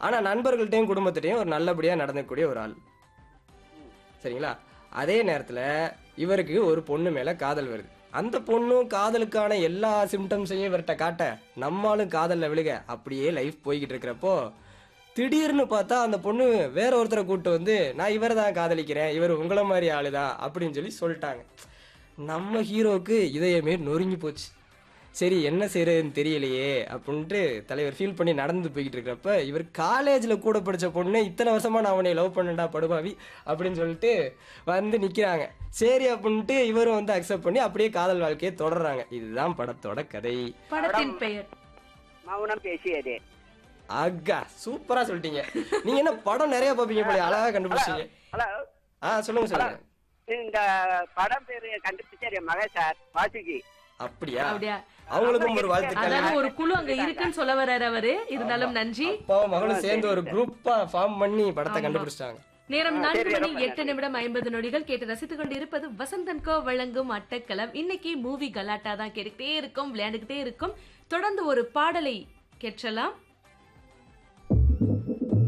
ஆனா நண்பர்கள்ட்டையும் குடும்பத்திட்டையும் ஒரு நல்லபடியா நடந்துக்கூடிய ஒரு ஆள் சரிங்களா அதே நேரத்துல இவருக்கு ஒரு பொண்ணு மேல காதல் வருது அந்த பொண்ணும் காதலுக்கான எல்லா சிம்டம்ஸையும் இவர்கிட்ட காட்ட நம்மளும் காதல்ல விழுக அப்படியே லைஃப் போய்கிட்டு இருக்கிறப்போ திடீர்னு பார்த்தா அந்த பொண்ணு வேற ஒருத்தரை கூட்டு வந்து நான் இவரை தான் காதலிக்கிறேன் இவர் உங்களை மாதிரி ஆளுதான் அப்படின்னு சொல்லி சொல்லிட்டாங்க நம்ம ஹீரோவுக்கு இதயமே நொறுங்கி போச்சு சரி என்ன செய்யறதுன்னு தெரியலையே அப்படின்ட்டு தலைவர் ஃபீல் பண்ணி நடந்து போய்கிட்டு இருக்கிறப்ப இவர் காலேஜில் கூட படித்த பொண்ணு இத்தனை வருஷமா நான் அவனை லவ் பண்ணண்டா படுபாவி அப்படின்னு சொல்லிட்டு வந்து நிற்கிறாங்க சரி அப்படின்ட்டு இவரும் வந்து அக்செப்ட் பண்ணி அப்படியே காதல் வாழ்க்கையை தொடர்றாங்க இதுதான் படத்தோட கதை படத்தின் பெயர் மௌனம் பேசியது அக்கா சூப்பரா சொல்லிட்டீங்க நீங்க என்ன படம் நிறைய பார்ப்பீங்க போல அழகா கண்டுபிடிச்சீங்க ஹலோ ஆ சொல்லுங்க சொல்லுங்க இந்த படம் பேரு கண்டுபிடிச்சாரு என் மகன் சார் வாசுகி அப்படியா அப்படியா அவங்களுக்கும் ஒரு வாழ்த்துக்கள் அதாவது ஒரு குழு அங்க இருக்குன்னு சொல்ல வர்றாரு அவரு இருந்தாலும் நன்றி அப்பாவும் மகளும் சேர்ந்து ஒரு குரூப்பா ஃபார்ம் பண்ணி படத்தை கண்டுபிடிச்சிட்டாங்க நேரம் நான்கு மணி எட்டு நிமிடம் ஐம்பது நொடிகள் கேட்டு ரசித்துக் கொண்டு இருப்பது வசந்தன் கோ வழங்கும் அட்டக்களம் இன்னைக்கு மூவி கலாட்டா தான் கேட்டுக்கிட்டே இருக்கும் விளையாண்டுக்கிட்டே இருக்கும் தொடர்ந்து ஒரு பாடலை கேட்கலாம்